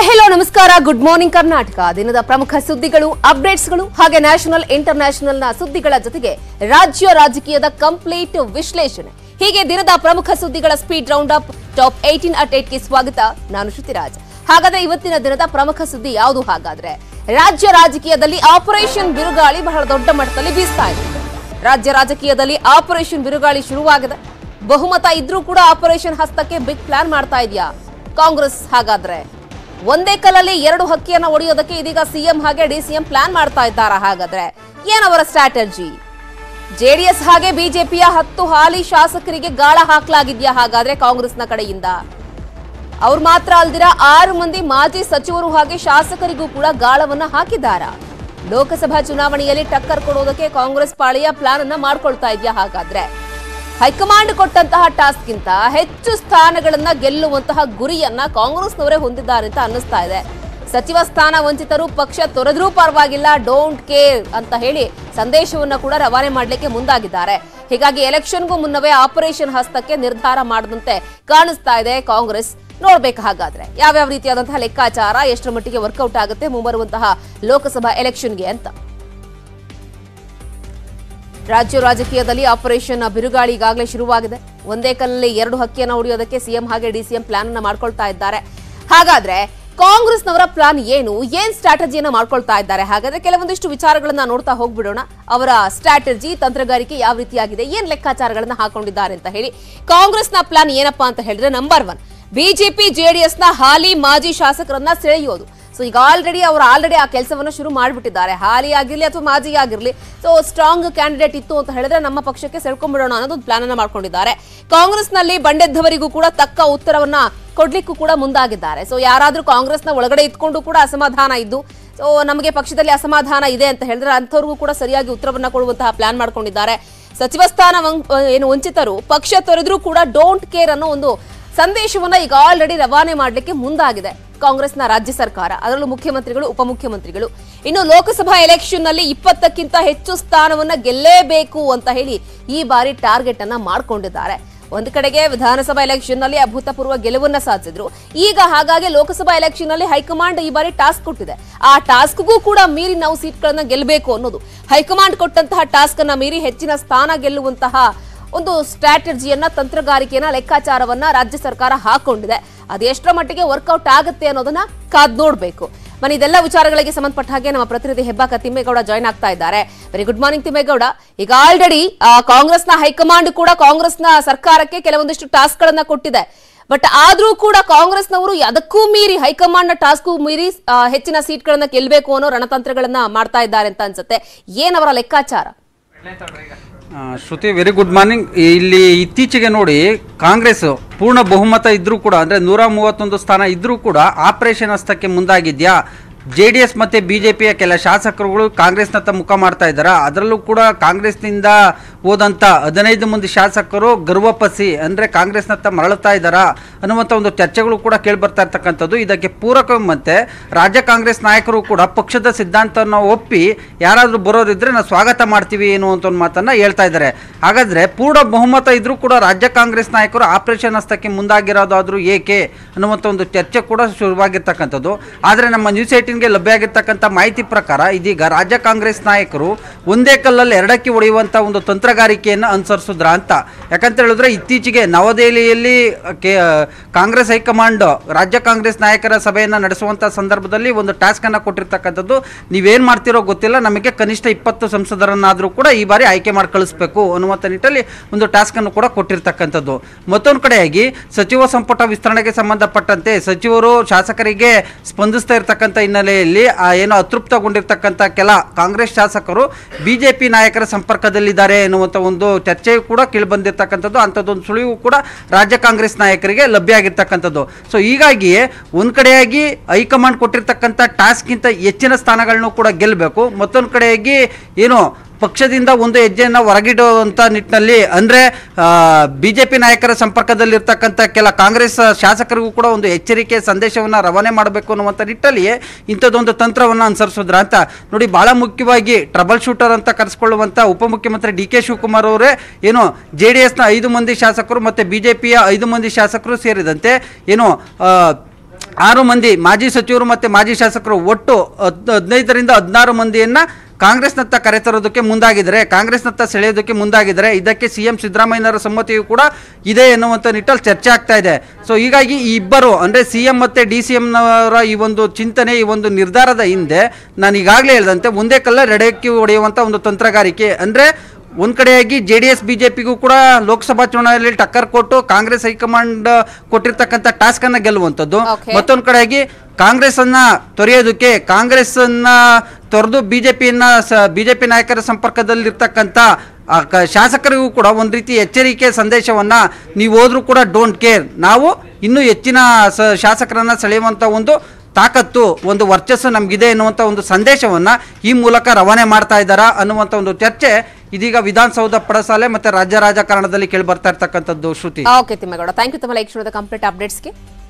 Hello ನಮಸ್ಕಾರ good morning Karnataka ದಿನದ ಪ್ರಮುಖ ಸುದ್ದಿಗಳು ಅಪ್ಡೇಟ್ಸ್ಗಳು ಹಾಗೆ ನ್ಯಾಷನಲ್ ಇಂಟರ್ನ್ಯಾಷನಲ್ ನ ಸುದ್ದಿಗಳ ಜೊತೆಗೆ ರಾಜ್ಯ ರಾಜಕೀಯದ ಕಂಪ್ಲೀಟ್ ವಿಶ್ಲೇಷಣೆ ಹೀಗೆ ದಿನದ ಪ್ರಮುಖ ಸುದ್ದಿಗಳ speed round up top eighteen at ಏಟ್ಗೆ ಸ್ವಾಗತ ನಾನು ಶ್ರುತಿರಾಜ್ ಹಾಗಾದ್ರೆ ಇವತ್ತಿನ ದಿನದ ಪ್ರಮುಖ ಸುದ್ದಿ ಯಾವುದು ಹಾಗಾದ್ರೆ ರಾಜ್ಯ ರಾಜಕೀಯದಲ್ಲಿ ಆಪರೇಷನ್ ಬಿರುಗಾಳಿ ಬಹಳ ದೊಡ್ಡ ಮಟ್ಟದಲ್ಲಿ ಬೀಸ್ತಾ ಇದೆ ರಾಜ್ಯ ರಾಜಕೀಯದಲ್ಲಿ ಆಪರೇಷನ್ ಬಿರುಗಾಳಿ ಶುರುವಾಗಿದೆ ಬಹುಮತ ಇದ್ರೂ ಕೂಡ ಆಪರೇಷನ್ ಹಸ್ತಕ್ಕೆ ಬಿಗ್ ಪ್ಲಾನ್ ಮಾಡ್ತಾ ಇದೆಯಾ ಕಾಂಗ್ರೆಸ್ ಹಾಗಾದ್ರೆ ಒಂದೇ ಕಲ್ಲಲ್ಲಿ ಎರಡು ಹಕ್ಕಿಯನ್ನ ಒಡೆಯೋದಕ್ಕೆ ಇದೀಗ ಸಿಎಂ ಹಾಗೆ ಡಿಸಿಎಂ ಪ್ಲಾನ್ ಮಾಡ್ತಾ ಇದ್ದಾರಾ ಹಾಗಾದ್ರೆ ಏನವರ ಸ್ಟ್ರಾಟಜಿ ಜೆಡಿಎಸ್ ಹಾಗೆ ಬಿಜೆಪಿಯ ಹತ್ತು ಹಾಲಿ ಶಾಸಕರಿಗೆ ಗಾಳ ಹಾಕ್ಲಾಗಿದ್ಯಾ ಹಾಗಾದ್ರೆ ಕಾಂಗ್ರೆಸ್ನ ಕಡೆಯಿಂದ ಅವ್ರು ಮಾತ್ರ ಅಲ್ದಿರ ಆರು ಮಂದಿ ಮಾಜಿ ಸಚಿವರು ಹಾಗೆ ಶಾಸಕರಿಗೂ ಕೂಡ ಗಾಳವನ್ನ ಹಾಕಿದ್ದಾರಾ ಲೋಕಸಭಾ ಚುನಾವಣೆಯಲ್ಲಿ ಟಕ್ಕರ್ ಕೊಡೋದಕ್ಕೆ ಕಾಂಗ್ರೆಸ್ ಪಾಳೆಯ ಪ್ಲಾನ್ ಅನ್ನ ಮಾಡ್ಕೊಳ್ತಾ ಇದೆಯಾ ಹಾಗಾದ್ರೆ ಹೈಕಮಾಂಡ್ ಕೊಟ್ಟಂತಹ ಟಾಸ್ಕ್ಗಿಂತ ಹೆಚ್ಚು ಸ್ಥಾನಗಳನ್ನ ಗೆಲ್ಲುವಂತಹ ಗುರಿಯನ್ನ ಕಾಂಗ್ರೆಸ್ನವರೇ ಹೊಂದಿದ್ದಾರೆ ಅಂತ ಅನ್ನಿಸ್ತಾ ಇದೆ ಸಚಿವ ಸ್ಥಾನ ವಂಚಿತರು ಪಕ್ಷ ತೊರೆದ್ರೂ ಪರವಾಗಿಲ್ಲ ಡೋಂಟ್ ಕೇರ್ ಅಂತ ಹೇಳಿ ಸಂದೇಶವನ್ನ ಕೂಡ ರವಾನೆ ಮಾಡಲಿಕ್ಕೆ ಮುಂದಾಗಿದ್ದಾರೆ ಹೀಗಾಗಿ ಎಲೆಕ್ಷನ್ಗೂ ಮುನ್ನವೇ ಆಪರೇಷನ್ ಹಸ್ತಕ್ಕೆ ನಿರ್ಧಾರ ಮಾಡದಂತೆ ಕಾಣಿಸ್ತಾ ಇದೆ ಕಾಂಗ್ರೆಸ್ ನೋಡ್ಬೇಕು ಹಾಗಾದ್ರೆ ಯಾವ್ಯಾವ ರೀತಿಯಾದಂತಹ ಲೆಕ್ಕಾಚಾರ ಎಷ್ಟರ ಮಟ್ಟಿಗೆ ವರ್ಕೌಟ್ ಆಗುತ್ತೆ ಮುಂಬರುವಂತಹ ಲೋಕಸಭಾ ಎಲೆಕ್ಷನ್ಗೆ ಅಂತ ರಾಜ್ಯ ರಾಜಕೀಯದಲ್ಲಿ ಆಪರೇಷನ್ ಬಿರುಗಾಳಿ ಈಗಾಗಲೇ ಶುರುವಾಗಿದೆ ಒಂದೇ ಕಲ್ಲಲ್ಲಿ ಎರಡು ಹಕ್ಕಿಯನ್ನು ಹೊಡೆಯೋದಕ್ಕೆ ಸಿಎಂ ಹಾಗೆ ಡಿಸಿಎಂ ಪ್ಲಾನ್ ಅನ್ನ ಮಾಡ್ಕೊಳ್ತಾ ಇದ್ದಾರೆ ಹಾಗಾದ್ರೆ ಕಾಂಗ್ರೆಸ್ನವರ ಪ್ಲಾನ್ ಏನು ಏನ್ ಸ್ಟ್ರಾಟಜಿಯನ್ನ ಮಾಡ್ಕೊಳ್ತಾ ಇದ್ದಾರೆ ಹಾಗಾದ್ರೆ ಕೆಲವೊಂದಿಷ್ಟು ವಿಚಾರಗಳನ್ನ ನೋಡ್ತಾ ಹೋಗ್ಬಿಡೋಣ ಅವರ ಸ್ಟ್ರಾಟಜಿ ತಂತ್ರಗಾರಿಕೆ ಯಾವ ರೀತಿಯಾಗಿದೆ ಏನ್ ಲೆಕ್ಕಾಚಾರಗಳನ್ನ ಹಾಕೊಂಡಿದ್ದಾರೆ ಅಂತ ಹೇಳಿ ಕಾಂಗ್ರೆಸ್ನ ಪ್ಲಾನ್ ಏನಪ್ಪಾ ಅಂತ ಹೇಳಿದ್ರೆ ನಂಬರ್ ಒನ್ ಬಿಜೆಪಿ ಜೆಡಿಎಸ್ನ ಹಾಲಿ ಮಾಜಿ ಶಾಸಕರನ್ನ ಸೆಳೆಯೋದು ಸೊ ಈಗ ಆಲ್ರೆಡಿ ಅವರು ಆಲ್ರೆಡಿ ಆ ಕೆಲಸವನ್ನು ಶುರು ಮಾಡಿಬಿಟ್ಟಿದ್ದಾರೆ ಹಾಲಿ ಆಗಿರ್ಲಿ ಅಥವಾ ಮಾಜಿ ಆಗಿರ್ಲಿ ಸೊ ಸ್ಟ್ರಾಂಗ್ ಕ್ಯಾಂಡಿಡೇಟ್ ಇತ್ತು ಅಂತ ಹೇಳಿದ್ರೆ ನಮ್ಮ ಪಕ್ಷಕ್ಕೆ ಸೆಳ್ಕೊಂಡ್ಬಿಡೋಣ ಅನ್ನೋದು ಪ್ಲಾನ್ ಅನ್ನ ಮಾಡ್ಕೊಂಡಿದ್ದಾರೆ ಕಾಂಗ್ರೆಸ್ನಲ್ಲಿ ಬಂಡೆದ್ದವರಿಗೂ ಕೂಡ ತಕ್ಕ ಉತ್ತರವನ್ನ ಕೊಡ್ಲಿಕ್ಕೂ ಕೂಡ ಮುಂದಾಗಿದ್ದಾರೆ ಸೊ ಯಾರಾದ್ರೂ ಕಾಂಗ್ರೆಸ್ನ ಒಳಗಡೆ ಇದ್ಕೊಂಡು ಕೂಡ ಅಸಮಾಧಾನ ಇದ್ದು ಸೊ ನಮಗೆ ಪಕ್ಷದಲ್ಲಿ ಅಸಮಾಧಾನ ಇದೆ ಅಂತ ಹೇಳಿದ್ರೆ ಅಂಥವ್ರಿಗೂ ಕೂಡ ಸರಿಯಾಗಿ ಉತ್ತರವನ್ನ ಕೊಡುವಂತಹ ಪ್ಲಾನ್ ಮಾಡ್ಕೊಂಡಿದ್ದಾರೆ ಸಚಿವ ಸ್ಥಾನ ವಂಗ್- ಏನು ವಂಚಿತರು ಪಕ್ಷ ತೊರೆದ್ರೂ ಕೂಡ ಡೋಂಟ್ ಕೇರ್ ಅನ್ನೋ ಒಂದು ಸಂದೇಶವನ್ನ ಈಗ ಆಲ್ರೆಡಿ ರವಾನೆ ಮಾಡಲಿಕ್ಕೆ ಮುಂದಾಗಿದೆ ಕಾಂಗ್ರೆಸ್ನ ರಾಜ್ಯ ಸರ್ಕಾರ ಅದರಲ್ಲೂ ಮುಖ್ಯಮಂತ್ರಿಗಳು ಉಪಮುಖ್ಯಮಂತ್ರಿಗಳು ಇನ್ನು ಲೋಕಸಭಾ ಎಲೆಕ್ಷನ್ ನಲ್ಲಿ ಇಪ್ಪತ್ತಕ್ಕಿಂತ ಹೆಚ್ಚು ಸ್ಥಾನವನ್ನ ಗೆಲ್ಲೇಬೇಕು ಅಂತ ಹೇಳಿ ಈ ಬಾರಿ ಟಾರ್ಗೆಟ್ ಅನ್ನ ಮಾಡ್ಕೊಂಡಿದ್ದಾರೆ ಒಂದು ಕಡೆಗೆ ವಿಧಾನಸಭಾ ಎಲೆಕ್ಷನ್ ನಲ್ಲಿ ಅಭೂತಪೂರ್ವ ಗೆಲುವನ್ನ ಸಾಧಿಸಿದ್ರು ಈಗ ಹಾಗಾಗಿ ಲೋಕಸಭಾ ಎಲೆಕ್ಷನ್ ನಲ್ಲಿ ಹೈಕಮಾಂಡ್ ಈ ಬಾರಿ ಟಾಸ್ಕ್ ಕೊಟ್ಟಿದೆ ಆ ಟಾಸ್ಕ್ಗೂ ಕೂಡ ಮೀರಿ ನಾವು ಸೀಟ್ಗಳನ್ನ ಗೆಲ್ಲಬೇಕು ಅನ್ನೋದು ಹೈಕಮಾಂಡ್ ಕೊಟ್ಟಂತಹ ಟಾಸ್ಕ್ ಅನ್ನ ಮೀರಿ ಹೆಚ್ಚಿನ ಸ್ಥಾನ ಗೆಲ್ಲುವಂತಹ ಒಂದು ಸ್ಟ್ರಾಟಜಿಯನ್ನ ತಂತ್ರಗಾರಿಕೆಯನ್ನ ಲೆಕ್ಕಾಚಾರವನ್ನ ರಾಜ್ಯ ಸರ್ಕಾರ ಹಾಕೊಂಡಿದೆ ಅದೆಷ್ಟರ ಮಟ್ಟಿಗೆ ವರ್ಕೌಟ್ ಆಗುತ್ತೆ ಅನ್ನೋದನ್ನ ಕಾದ್ ನೋಡ್ಬೇಕು ಬನ್ನಿ ಇದೆಲ್ಲ ವಿಚಾರಗಳಿಗೆ ಸಂಬಂಧಪಟ್ಟ ಹಾಗೆ ನಮ್ಮ ಪ್ರತಿನಿಧಿ ಹೆಬ್ಬಾಕ ತಿಮ್ಮೇಗೌಡ ಜಾಯ್ನ್ ಆಗ್ತಾ ಇದ್ದಾರೆ ವೆರಿ ಗುಡ್ ಮಾರ್ನಿಂಗ್ ತಿಮ್ಮೇಗೌಡ ಈಗ ಆಲ್ರೆಡಿ ಕಾಂಗ್ರೆಸ್ನ ಹೈಕಮಾಂಡ್ ಕೂಡ ಕಾಂಗ್ರೆಸ್ನ ಸರ್ಕಾರಕ್ಕೆ ಕೆಲವೊಂದಿಷ್ಟು ಟಾಸ್ಕ್ ಗಳನ್ನ ಕೊಟ್ಟಿದೆ ಬಟ್ ಆದ್ರೂ ಕೂಡ ಕಾಂಗ್ರೆಸ್ನವರು ಅದಕ್ಕೂ ಮೀರಿ ಹೈಕಮಾಂಡ್ ನ ಟಾಸ್ಕ್ ಮೀರಿ ಆ, ಹೆಚ್ಚಿನ ಸೀಟ್ಗಳನ್ನ ಗೆಲ್ಲಬೇಕು ಅನ್ನೋ ರಣತಂತ್ರಗಳನ್ನ ಮಾಡ್ತಾ ಇದ್ದಾರೆ ಅಂತ ಅನ್ಸುತ್ತೆ ಏನವರ ಲೆಕ್ಕಾಚಾರ ಆ, ಶ್ರುತಿ ವೆರಿ ಗುಡ್ ಮಾರ್ನಿಂಗ್ ಇಲ್ಲಿ ಇತ್ತೀಚೆಗೆ ನೋಡಿ ಕಾಂಗ್ರೆಸ್ ಪೂರ್ಣ ಬಹುಮತ ಇದ್ರೂ ಕೂಡ ಅಂದ್ರೆ ನೂರ ಮೂವತ್ತೊಂದು ಸ್ಥಾನ ಇದ್ರೂ ಕೂಡ ಆಪರೇಷನ್ ಹಸ್ತಕ್ಕೆ ಮುಂದಾಗಿದ್ಯಾ ಜೆ ಡಿ ಎಸ್ ಮತ್ತು ಬಿ ಜೆ ಪಿಯ ಕೆಲ ಶಾಸಕರುಗಳು ಕಾಂಗ್ರೆಸ್ನತ್ತ ಮುಖ ಮಾಡ್ತಾ ಇದ್ದಾರೆ ಅದರಲ್ಲೂ ಕೂಡ ಕಾಂಗ್ರೆಸ್ನಿಂದ ಹೋದಂಥ ಹದಿನೈದು ಮಂದಿ ಶಾಸಕರು ಗರ್ವಪಸಿ ಅಂದರೆ ಕಾಂಗ್ರೆಸ್ನತ್ತ ಮರಳುತ್ತಾ ಇದ್ದಾರಾ ಅನ್ನುವಂಥ ಒಂದು ಚರ್ಚೆಗಳು ಕೂಡ ಕೇಳಿಬರ್ತಾ ಇರ್ತಕ್ಕಂಥದ್ದು ಇದಕ್ಕೆ ಪೂರಕವಂತೆ ರಾಜ್ಯ ಕಾಂಗ್ರೆಸ್ ನಾಯಕರು ಕೂಡ ಪಕ್ಷದ ಸಿದ್ಧಾಂತವನ್ನು ಒಪ್ಪಿ ಯಾರಾದರೂ ಬರೋರಿದ್ರೆ ನಾವು ಸ್ವಾಗತ ಮಾಡ್ತೀವಿ ಎನ್ನುವಂಥ ಒಂದು ಮಾತನ್ನು ಹೇಳ್ತಾ ಇದ್ದಾರೆ ಹಾಗಾದರೆ ಪೂರ್ಣ ಬಹುಮತ ಇದ್ರೂ ಕೂಡ ರಾಜ್ಯ ಕಾಂಗ್ರೆಸ್ ನಾಯಕರು ಆಪರೇಷನ್ ಹಸ್ತಕ್ಕೆ ಮುಂದಾಗಿರೋದಾದರೂ ಏಕೆ ಅನ್ನುವಂಥ ಒಂದು ಚರ್ಚೆ ಕೂಡ ಶುರುವಾಗಿರ್ತಕ್ಕಂಥದ್ದು ಆದರೆ ನಮ್ಮ ನ್ಯೂಸ್ ಏಟಿನ್ಗೆ ಲಭ್ಯ ಆಗಿರ್ತಕ್ಕಂಥ ಮಾಹಿತಿ ಪ್ರಕಾರ ಇದೀಗ ರಾಜ್ಯ ಕಾಂಗ್ರೆಸ್ ನಾಯಕರು ಒಂದೇ ಕಲ್ಲಲ್ಲಿ ಎರಡಕ್ಕೆ ಹೊಡೆಯುವಂಥ ಒಂದು ತಂತ್ರಗಾರಿಕೆಯನ್ನು ಅನುಸರಿಸಿದ್ರ ಅಂತ ಯಾಕಂತ ಹೇಳಿದ್ರೆ ಇತ್ತೀಚೆಗೆ ನವದೆಹಲಿಯಲ್ಲಿ ಕೆ ಕಾಂಗ್ರೆಸ್ ಹೈಕಮಾಂಡ್ ರಾಜ್ಯ ಕಾಂಗ್ರೆಸ್ ನಾಯಕರ ಸಭೆಯನ್ನು ನಡೆಸುವಂಥ ಸಂದರ್ಭದಲ್ಲಿ ಒಂದು ಟಾಸ್ಕ್ ಅನ್ನು ಕೊಟ್ಟಿರ್ತಕ್ಕಂಥದ್ದು ನೀವೇನು ಮಾಡ್ತಿರೋ ಗೊತ್ತಿಲ್ಲ ನಮಗೆ ಕನಿಷ್ಠ ಇಪ್ಪತ್ತು ಸಂಸದರನ್ನಾದರೂ ಕೂಡ ಈ ಬಾರಿ ಆಯ್ಕೆ ಮಾಡಿ ಕಳಿಸ್ಬೇಕು ಅನ್ನುವಂಥ ನಿಟ್ಟಲ್ಲಿ ಒಂದು ಟಾಸ್ಕ್ ಅನ್ನು ಕೂಡ ಕೊಟ್ಟಿರ್ತಕ್ಕಂಥದ್ದು ಮತ್ತೊಂದು ಕಡೆಯಾಗಿ ಸಚಿವ ಸಂಪುಟ ವಿಸ್ತರಣೆಗೆ ಸಂಬಂಧಪಟ್ಟಂತೆ ಸಚಿವರು ಶಾಸಕರಿಗೆ ಸ್ಪಂದಿಸ್ತಾ ಇರ್ತಕ್ಕಂಥ ಹಿನ್ನೆಲೆಯಲ್ಲಿ ಆ ಏನು ಅತೃಪ್ತಗೊಂಡಿರ್ತಕ್ಕಂಥ ಕೆಲ ಕಾಂಗ್ರೆಸ್ ಶಾಸಕರು ಬಿಜೆಪಿ ನಾಯಕರ ಸಂಪರ್ಕದಲ್ಲಿದ್ದಾರೆ ಎನ್ನುವಂಥ ಒಂದು ಚರ್ಚೆಯು ಕೂಡ ಕೇಳಿಬಂದಿರ್ತಕ್ಕಂಥದ್ದು ಅಂಥದ್ದೊಂದು ಸುಳಿವು ಕೂಡ ರಾಜ್ಯ ಕಾಂಗ್ರೆಸ್ ನಾಯಕರಿಗೆ ಲಭ್ಯ ಆಗಿರ್ತಕ್ಕಂಥದ್ದು ಸೊ ಹೀಗಾಗಿಯೇ ಒಂದು ಕಡೆಯಾಗಿ ಹೈಕಮಾಂಡ್ ಕೊಟ್ಟಿರ್ತಕ್ಕಂಥ ಟಾಸ್ಕ್ಗಿಂತ ಹೆಚ್ಚಿನ ಸ್ಥಾನಗಳನ್ನು ಕೂಡ ಗೆಲ್ಲಬೇಕು ಮತ್ತೊಂದು ಕಡೆಯಾಗಿ ಏನು ಪಕ್ಷದಿಂದ ಒಂದು ಹೆಜ್ಜೆಯನ್ನು ಹೊರಗಿಡುವಂಥ ನಿಟ್ಟಿನಲ್ಲಿ ಅಂದರೆ ಬಿ ಜೆ ಪಿ ನಾಯಕರ ಸಂಪರ್ಕದಲ್ಲಿರ್ತಕ್ಕಂಥ ಕೆಲ ಕಾಂಗ್ರೆಸ್ ಶಾಸಕರಿಗೂ ಕೂಡ ಒಂದು ಎಚ್ಚರಿಕೆ ಸಂದೇಶವನ್ನು ರವಾನೆ ಮಾಡಬೇಕು ಅನ್ನುವಂಥ ನಿಟ್ಟಲ್ಲಿಯೇ ಇಂಥದ್ದೊಂದು ತಂತ್ರವನ್ನು ಅನುಸರಿಸಿದ್ರ ಅಂತ ನೋಡಿ ಭಾಳ ಮುಖ್ಯವಾಗಿ ಟ್ರಬಲ್ ಶೂಟರ್ ಅಂತ ಕರೆಸ್ಕೊಳ್ಳುವಂಥ ಉಪಮುಖ್ಯಮಂತ್ರಿ ಡಿ ಕೆ ಶಿವಕುಮಾರ್ ಅವರೇ ಏನು ಜೆ ಡಿ ಎಸ್ನ ಐದು ಮಂದಿ ಶಾಸಕರು ಮತ್ತು ಬಿ ಜೆ ಪಿಯ ಐದು ಮಂದಿ ಶಾಸಕರು ಸೇರಿದಂತೆ ಏನು ಆ, ಆರು ಮಂದಿ ಮಾಜಿ ಸಚಿವರು ಮತ್ತೆ ಮಾಜಿ ಶಾಸಕರು ಒಟ್ಟು ಹದ್- ಹದಿನೈದರಿಂದ ಹದಿನಾರು ಮಂದಿಯನ್ನ ಕಾಂಗ್ರೆಸ್ನತ್ತ ಕರೆತರೋದಕ್ಕೆ ಮುಂದಾಗಿದ್ದಾರೆ ಕಾಂಗ್ರೆಸ್ನತ್ತ ಸೆಳೆಯೋದಕ್ಕೆ ಮುಂದಾಗಿದ್ದಾರೆ ಇದಕ್ಕೆ ಸಿ ಎಂ ಸಿದ್ದರಾಮಯ್ಯನವರ ಸಮ್ಮತಿಯು ಕೂಡ ಇದೆ ಎನ್ನುವಂಥ ನಿಟ್ಟಲ್ಲಿ ಚರ್ಚೆ ಆಗ್ತಾ ಇದೆ ಸೊ ಹೀಗಾಗಿ ಈ ಇಬ್ಬರು ಅಂದರೆ ಸಿ ಎಂ ಮತ್ತು ಡಿ ಸಿ ಎಂನವರ ಈ ಒಂದು ಚಿಂತನೆ ಈ ಒಂದು ನಿರ್ಧಾರದ ಹಿಂದೆ ನಾನು ಈಗಾಗಲೇ ಹೇಳಿದಂತೆ ಒಂದೇ ಕಲ್ಲ ರೆಡಕ್ಕಿ ಹೊಡೆಯುವಂಥ ಒಂದು ತಂತ್ರಗಾರಿಕೆ ಅಂದರೆ ಒಂದ್ ಕಡೆಯಾಗಿ ಜೆ ಡಿ ಎಸ್ ಬಿಜೆಪಿಗೂ ಕೂಡ ಲೋಕಸಭಾ ಚುನಾವಣೆಯಲ್ಲಿ ಟಕ್ಕರ್ ಕೊಟ್ಟು ಕಾಂಗ್ರೆಸ್ ಹೈಕಮಾಂಡ್ ಕೊಟ್ಟಿರ್ತಕ್ಕಂಥ ಟಾಸ್ಕ್ ಅನ್ನ ಗೆಲ್ಲುವಂಥದ್ದು Okay. ಮತ್ತೊಂದ್ ಕಡೆಯಾಗಿ ಕಾಂಗ್ರೆಸ್ ಅನ್ನ ತೊರೆಯೋದಕ್ಕೆ ಕಾಂಗ್ರೆಸ್ ಅನ್ನ ತೊರೆದು ಬಿಜೆಪಿಯನ್ನ ಬಿಜೆಪಿ ನಾಯಕರ ಸಂಪರ್ಕದಲ್ಲಿರ್ತಕ್ಕಂಥ ಆ ಕ- ಶಾಸಕರಿಗೂ ಕೂಡ ಒಂದ್ ರೀತಿ ಎಚ್ಚರಿಕೆ ಸಂದೇಶವನ್ನ ನೀವು ಹೋದ್ರೂ ಕೂಡ ಡೋಂಟ್ ಕೇರ್ ನಾವು ಇನ್ನೂ ಹೆಚ್ಚಿನ ಸ- ಶಾಸಕರನ್ನ ಸೆಳೆಯುವಂತ ಒಂದು ತಾಕತ್ತು ಒಂದು ವರ್ಚಸ್ಸು ನಮಗಿದೆ ಎನ್ನುವಂಥ ಒಂದು ಸಂದೇಶವನ್ನ ಈ ಮೂಲಕ ರವಾನೆ ಮಾಡ್ತಾ ಇದ್ದಾರಾ ಅನ್ನುವಂಥ ಒಂದು ಚರ್ಚೆ ಇದೀಗ ವಿಧಾನಸೌಧ ಪಡಸಾಲೆ ಮತ್ತೆ ರಾಜ್ಯ ರಾಜಕಾರಣದಲ್ಲಿ ಕೇಳಿ ಬರ್ತಾ ಇರ್ತಕ್ಕಂಥದ್ದು Shruti okay Thimmegowda thank you ತಮ್ಮ ಲೈಕ್ ಕಂಪ್ಲೀಟ್ ಅಪ್ಡೇಟ್ಸ್ಗೆ